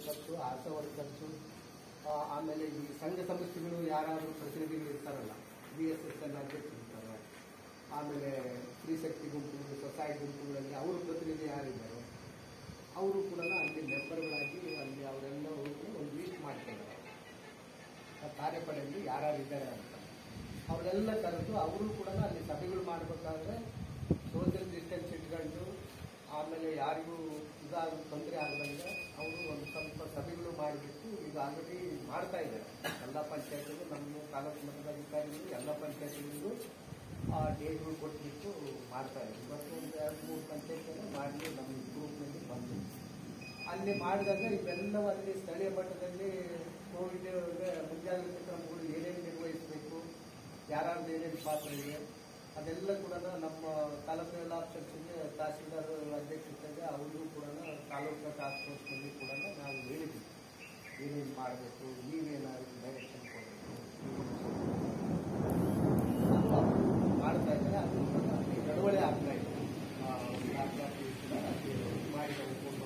workers ಆಶಾ workers ಆ, ಆಮೇಲೆ ಈ ಸಂಘ ಸಂಸ್ಥೆಗಳು ಯಾರಾದರೂ ಪ್ರತಿನಿಧಿಗಳು ಇರ್ತಾರಲ್ಲ ಬಿ ಎಸ್ ಎಸ್ ಎನ್ ಅಧ್ಯಕ್ಷರಿರ್ತಾರೆ ಆಮೇಲೆ ಸ್ತ್ರೀಶಕ್ತಿ ಗುಂಪು ಸ್ವಸಹಾಯ ಗುಂಪುಗಳಲ್ಲಿ ಅವರು ಪ್ರತಿನಿಧಿ ಯಾರಿದ್ದಾರೆ ಅವರು ಕೂಡ ಅಲ್ಲಿ ಮೆಂಬರ್ಗಳಾಗಿ ಅಲ್ಲಿ ಅವರೆಲ್ಲರೂ ಕೂಡ ಒಂದು ಲೀಸ್ಟ್ ಮಾಡ್ಕೊಂಡಿದ್ದಾರೆ ಆ ಕಾರ್ಯಪಡೆಯಲ್ಲಿ ಯಾರ್ಯಾರಿದ್ದಾರೆ ಅಂತ ಅವರೆಲ್ಲ ಕರೆದು ಅವರು ಕೂಡ ಅಲ್ಲಿ ಸಭೆಗಳು ಮಾಡಬೇಕಾದ್ರೆ ಸೋಷಿಯಲ್ ಡಿಸ್ಟೆನ್ಸ್ ಇಟ್ಕೊಂಡು ಆಮೇಲೆ ಯಾರಿಗೂ ಇದಾಗ ತೊಂದರೆ ಆಗದಂಗೆ ಅವರು ಒಂದು ಸ್ವಲ್ಪ ಸಭೆಗಳು ಮಾಡಿಬಿಟ್ಟು ಈಗ ಆಲ್ರೆಡಿ ಮಾಡ್ತಾ ಇದ್ದಾರೆ ಎಲ್ಲ ಪಂಚಾಯತ್ಗಳು ನಮ್ಮ ತಾಲೂಕು ಮಟ್ಟದ ಅಧಿಕಾರಿಗಳು ಎಲ್ಲ ಪಂಚಾಯತ್ಗಳಿಗೂ ಆ ಡೇಟ್ಗಳು ಕೊಟ್ಬಿಟ್ಟು ಮಾಡ್ತಾ ಇದ್ದಾರೆ ಇವತ್ತು ಒಂದು ಎರಡು ಮೂರು ಪಂಚಾಯತ್ ಮಾಡಿ ನಮ್ಮ ಗ್ರೂಪ್ನಲ್ಲಿ ಬಂದು ಅಲ್ಲಿ ಮಾಡಿದಾಗ ಇವೆಲ್ಲವೂ ಅಲ್ಲಿ ಸ್ಥಳೀಯ ಮಟ್ಟದಲ್ಲಿ ಕೋವಿಡ್ ಮುಂಜಾಗ್ರತೆ ಕ್ರಮಗಳು ಏನೇನು ನಿರ್ವಹಿಸಬೇಕು ಯಾರ್ಯಾರ್ದು ಏನೇನು ಪಾತ್ರ ಇದೆ ಅದೆಲ್ಲ ಕೂಡ ನಮ್ಮ ತಾಲೂಕು ಎಲ್ಲ ಆಫೀಸರ್ಸ್ಗೆ ತಹಸೀಲ್ದಾರ್ ಅಧ್ಯಕ್ಷತೆಗೆ ಅವ್ರಿಗೂ ಕೂಡ ತಾಲೂಕಿನ ಟಾಸ್ಕ್ ಫೋರ್ಸ್ನಲ್ಲಿ ಕೂಡ ನಾವು ಹೇಳಿದ್ವಿ ಏನೇನು ಮಾಡಬೇಕು ನೀವೇನಾದ್ರು ಡೈರೆಕ್ಷನ್ ಕೊಡಬೇಕು ಅದು ಮಾಡ್ತಾ ಇದ್ದಾರೆ ಅದು ಕೂಡ ಅಲ್ಲಿ ನಡವಳಿ ಆಗ್ತಾ ಇದೆ ಆ, ಲ್ಯಾಪ್ಟಾಪ್ ಕೂಡ ಅಲ್ಲಿ ಮಾಡಿದ್ದಾರೆ ಫೋಟೋ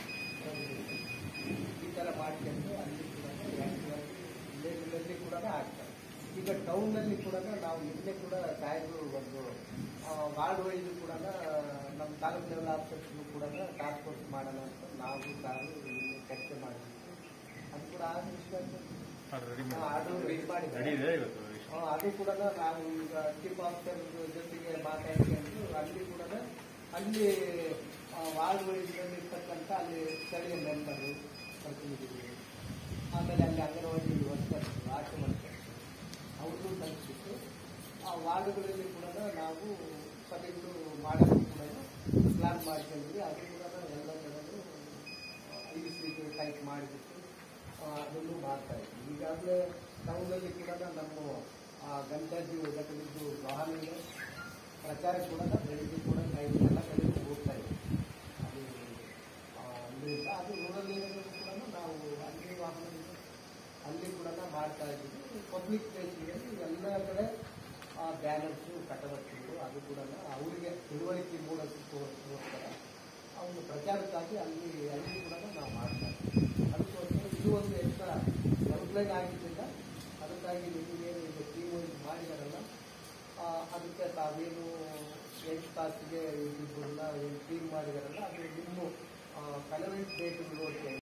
ಈ ಥರ ಮಾಡ್ಕೊಂಡು ಅಲ್ಲಿ ಕೂಡ ಆ್ಯಕ್ಟಿವಾಗಿ ವಿಲೇಜ್ಗಳಲ್ಲಿ ಕೂಡ ಆಗ್ತಾರೆ ಈಗ ಟೌನ್ನಲ್ಲಿ ಕೂಡ ನಾವು ನಿನ್ನೆ ಕೂಡ ಸಾಹೇಬರು ಒಂದು ವಾರ್ಡ್ ವೈಸ್ ಕೂಡ ನಮ್ಮ ತಾಲೂಕು ಲೆವೆಲ್ ಆಫೀಸರ್ಸ್ಗೂ ಕೂಡ ಟಾಸ್ಕ್ ಫೋರ್ಸ್ ಮಾಡೋಣ ಅಂತ ನಾವು ಸಾರು ನಿನ್ನೆ ಚರ್ಚೆ ಮಾಡಿದ್ವಿ ಅದು ಕೂಡ ಆದ ವಿಷಯ ಅದು ರೆಡಿ ಮಾಡಿದ್ದಾರೆ ಇದೆ ಇವತ್ತು ಆ, ಅದು ಕೂಡ ನಾವು ಈಗ ಚೀಫ್ ಆಫೀಸರ್ ಜೊತೆಗೆ ಮಾತಾಡ್ಕೊಂಡು ಅಲ್ಲಿ ಕೂಡ ಅಲ್ಲಿ ವಾರ್ಡ್ ವೈಸ್ನಲ್ಲಿ ಇರ್ತಕ್ಕಂಥ ಅಲ್ಲಿ ಸ್ಥಳೀಯ ಮೆಂಬರು ಪ್ರತಿನಿಧಿಗಳು ಆಮೇಲೆ ಅಲ್ಲಿ ಅಂಗನವಾಡಿ ವರ್ಕರ್ಸ್ ಆಶಾ ವರ್ಕರ್ಸ್ ಅವ್ರನ್ನೂ ಕಲಿಸಿಟ್ಟು ಆ ವಾರ್ಡ್ಗಳಲ್ಲಿ ಕೂಡ ನಾವು ಸಭೆಗಳು ಮಾಡೋದು ಕೂಡ ಪ್ಲಾನ್ ಮಾಡ್ಕೊಂಡಿದ್ವಿ ಅದು ಕೂಡ ಎಲ್ಲ ಕಡೆಗೂ ಐದು ಸೀಟ್ ಟೈಪ್ ಮಾಡಿಬಿಟ್ಟು ಆ, ಅದನ್ನು ಮಾಡ್ತಾ ಇದ್ವಿ ಈಗಾಗಲೇ ಟೌನಲ್ಲಿ ಕೂಡ ನಮ್ಮ ಆ, ಗಂಟೆದ್ದು ಘಟಕದ್ದು ವಾಹನ ಇದೆ ಪ್ರಚಾರ ಕೂಡ ಬೆಳಿಗ್ಗೆ ಕೂಡ ಟೈಮ್ ಎಲ್ಲ ಕಡೆಗೂ ಹೋಗ್ತಾ ಇದೆ ಅದು ಆ, ಅಲ್ಲಿಂದ ಅದು ರೂರಲ್ ಏರಿಯಾದಲ್ಲೂ ಕೂಡ ನಾವು ಅಲ್ಲಿ ವಾಹನ ಇದೆ ಅಲ್ಲಿ ಕೂಡ ಮಾಡ್ತಾ ಇದ್ದೀವಿ ಪಬ್ಲಿಕ್ ಪ್ಲೇಸ್ಗಳಲ್ಲಿ ಎಲ್ಲ ಕಡೆ ಬ್ಯಾನರ್ಸು ಕಟ್ಟಡಗಳು ಅದು ಕೂಡ ಅವರಿಗೆ ತಿಳುವಳಿಕೆ ಮೂಡೋದಕ್ಕೋಸ್ಕರ ಅವನು ಪ್ರಚಾರಕ್ಕಾಗಿ ಅಲ್ಲಿ ಅಲ್ಲಿ ಕೂಡ ನಾವು ಮಾಡ್ತಾ ಇದ್ದೀವಿ ಅದಕ್ಕೋಸ್ಕರ ಇದು ಒಂದು ಎಕ್ಸ್ಟ್ರಾ ಔಟ್ಲೈನ್ ಆಗಿದ್ದಿಲ್ಲ ಅದಕ್ಕಾಗಿ ನಿಮಗೇನು ಇದು ಟೀಮ್ ವೈಸ್ ಮಾಡಿದಾರಲ್ಲ ಆ, ಅದಕ್ಕೆ ತಾವೇನು ಎಂಟು ತಾಸಿಗೆ ಇಬ್ಬರನ್ನ ಏನು ಟೀಮ್ ಮಾಡಿದಾರಲ್ಲ ಅದು ನಿಮ್ಮ ಕಲವೆಂಟ್ ಡೇಟ್ ನೋಡ್ಕೊಂಡು